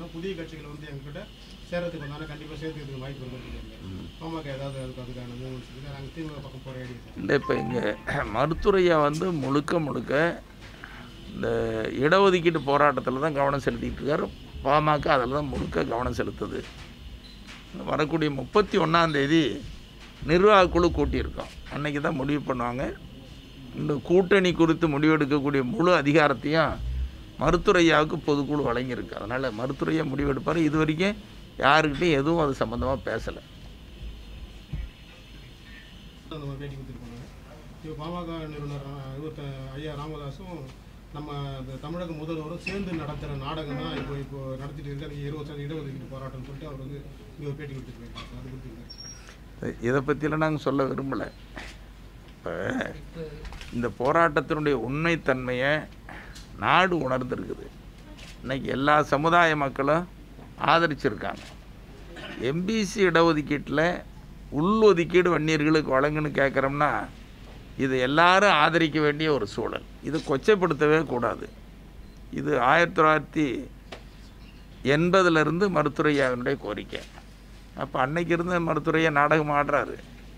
என்னன்னா புதிய கட்சிகள் வந்து எங்ககிட்ட சேர்றதுக்கு வந்தாங்கன்னா கண்டிப்பாக சேர்த்துக்கிறதுக்கு வாய்ப்பு இருக்கு பாமக ஏதாவது அதுக்கு அதுக்கான மூவ்மெண்ட்ஸ் இருக்குது நாங்கள் திமுக பக்கம் போகிற ஐடியா சார் இல்லை இப்போ இங்கே மருத்துவரையா வந்து முழுக்க முழுக்க இந்த இடஒதுக்கீட்டு போராட்டத்தில் தான் கவனம் செலுத்திட்டு இருக்காரு பாமக அதில் தான் முழுக்க கவனம் செலுத்துது வரக்கூடிய முப்பத்தி ஒன்றாந்தேதி நிர்வாக குழு கூட்டியிருக்கோம் அன்னைக்கு தான் முடிவு பண்ணுவாங்க இந்த கூட்டணி குறித்து முடிவெடுக்கக்கூடிய முழு அதிகாரத்தையும் மருத்துவரையாவுக்கு பொதுக்குழு வழங்கியிருக்கு அதனால் மருத்துவரையா முடிவெடுப்பார் இது வரைக்கும் யாருக்கிட்டையும் எதுவும் அது சம்மந்தமாக பேசலை அந்த மாதிரி பேட்டி கொடுத்துருப்பாங்க இப்போ பாமக நிறுவனர் அஹ், இவர் த- ஐயா ராமதாஸும் நம்ம இந்த தமிழக முதல்வரும் சேர்ந்து நடத்துகிற நாடகம் தான் இப்போ இப்போ நடத்திட்டு இருக்காரு இருபது சதவீத இடஒதுக்கீடு போராட்டம்னு சொல்லிட்டு அவர் வந்து இங்கே ஒரு பேட்டி கொடுத்துட்டு போயிருக்காரு அது கொடுத்துருக்காரு இதை பற்றிலாம் நாங்கள் சொல்ல விரும்பலை இப்போ இந்த போராட்டத்தினுடைய உண்மைத்தன்மையை நாடு உணர்ந்திருக்குது இன்னைக்கு எல்லா சமுதாய மக்களும் ஆதரிச்சிருக்காங்க எம்பிசி இடஒதுக்கீட்டில் உள்ஒதுக்கீடு வன்னியர்களுக்கு வழங்குன்னு கேட்குறோம்னா இது எல்லாரும் ஆதரிக்க வேண்டிய ஒரு சூழல் இது கொச்சைப்படுத்தவே கூடாது இது ஆயிரத்தி தொள்ளாயிரத்தி எண்பதுலேருந்து மருத்துவரையாவினுடைய கோரிக்கை அப்போ அன்னைக்கு இருந்த மருத்துவரையா நாடகம் ஆடுறாரு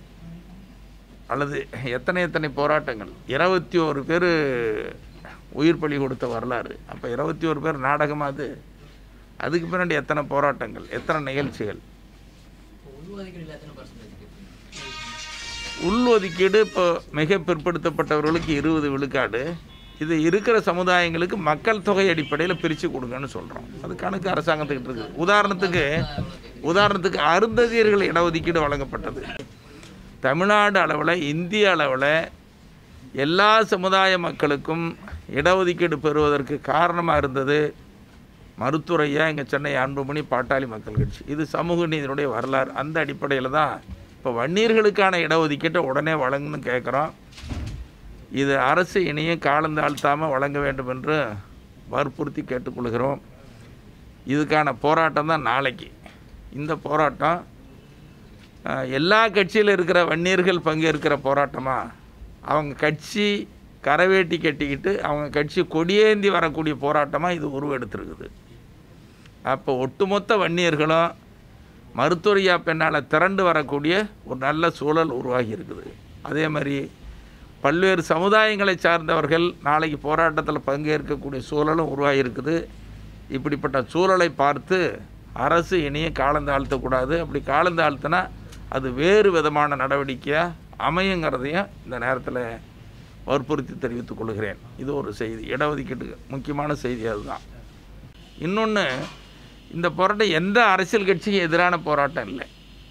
அல்லது எத்தனை எத்தனை போராட்டங்கள் இருபத்தி ஒரு பேர் உயிர் பலி கொடுத்த வரலாறு அப்போ இருபத்தி ஒரு பேர் நாடகமா அது அதுக்கு பின்னாடி எத்தனை போராட்டங்கள் எத்தனை நிகழ்ச்சிகள் உள்ஒதுக்கீடுல எத்தனை பர்சன்டேஜ் கேட்பீங்க உள்ஒதுக்கீடு இப்போ மிக பிற்படுத்தப்பட்டவர்களுக்கு இருபது விழுக்காடு இது இருக்கிற சமுதாயங்களுக்கு மக்கள் தொகை அடிப்படையில் பிரித்து கொடுங்கன்னு சொல்கிறோம் அது கணக்கு அரசாங்கத்துக்கிட்ட இருக்குது உதாரணத்துக்கு உதாரணத்துக்கு அருந்ததியர்கள் இடஒதுக்கீடு வழங்கப்பட்டது தமிழ்நாடு அளவில் இந்திய அளவில் எல்லா சமுதாய மக்களுக்கும் இடஒதுக்கீடு பெறுவதற்கு காரணமாக இருந்தது மருத்துவரையா இங்கே சென்னை அன்புமணி பாட்டாளி மக்கள் கட்சி இது சமூக நீதியினுடைய வரலாறு அந்த அடிப்படையில் தான் இப்போ வன்னியர்களுக்கான இடஒதுக்கீட்டை உடனே வழங்கணும்னு கேட்குறோம் இது அரசு இனியும் காலந்தாழ்த்தாமல் வழங்க வேண்டும் என்று வற்புறுத்தி கேட்டுக்கொள்கிறோம் இதுக்கான போராட்டம் தான் நாளைக்கு இந்த போராட்டம் அஹ், எல்லா கட்சியில் இருக்கிற வன்னியர்கள் பங்கேற்கிற போராட்டமாக அவங்க கட்சி கரவேட்டி கட்டிக்கிட்டு அவங்க கட்சி கொடியேந்தி வரக்கூடிய போராட்டமாக இது உருவெடுத்திருக்குது அப்போ ஒட்டுமொத்த வன்னியர்களும் மருத்துவரியா பெண்ணால் திரண்டு வரக்கூடிய ஒரு நல்ல சூழல் உருவாகி இருக்குது அதே மாதிரி பல்வேறு சமுதாயங்களை சார்ந்தவர்கள் நாளைக்கு போராட்டத்தில் பங்கேற்கக்கூடிய சூழலும் உருவாகி இருக்குது இப்படிப்பட்ட சூழலை பார்த்து அரசு இனியும் காலந்தாழ்த்தக்கூடாது அப்படி காலந்தாழ்த்தினா அது வேறு விதமான நடவடிக்கையாக அமையுங்கிறதையும் இந்த நேரத்தில் வற்புறுத்தி தெரிவித்துக் கொள்கிறேன் இது ஒரு செய்தி இடஒதுக்கீட்டுக்கு முக்கியமான செய்தி அதுதான் இன்னொன்று இந்த போராட்டம் எந்த அரசியல் கட்சிக்கும் எதிரான போராட்டம் இல்லை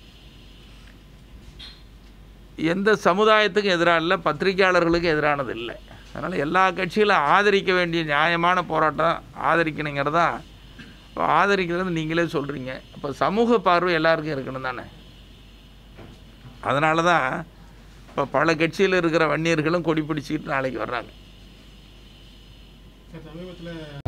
எந்த சமுதாயத்துக்கும் எதிராக இல்லை பத்திரிகையாளர்களுக்கு எதிரானது இல்லை அதனால் எல்லா கட்சிகளும் ஆதரிக்க வேண்டிய நியாயமான போராட்டம் ஆதரிக்கணுங்கிறதா இப்போ ஆதரிக்கிறது நீங்களே சொல்கிறீங்க அப்போ சமூக பார்வை எல்லாருக்கும் இருக்கணும் தானே அதனால தான் இப்போ பல கட்சியில் இருக்கிற வன்னியர்களும் கொடி பிடிச்சிக்கிட்டு நாளைக்கு வர்றாங்க சார் சமீபத்தில்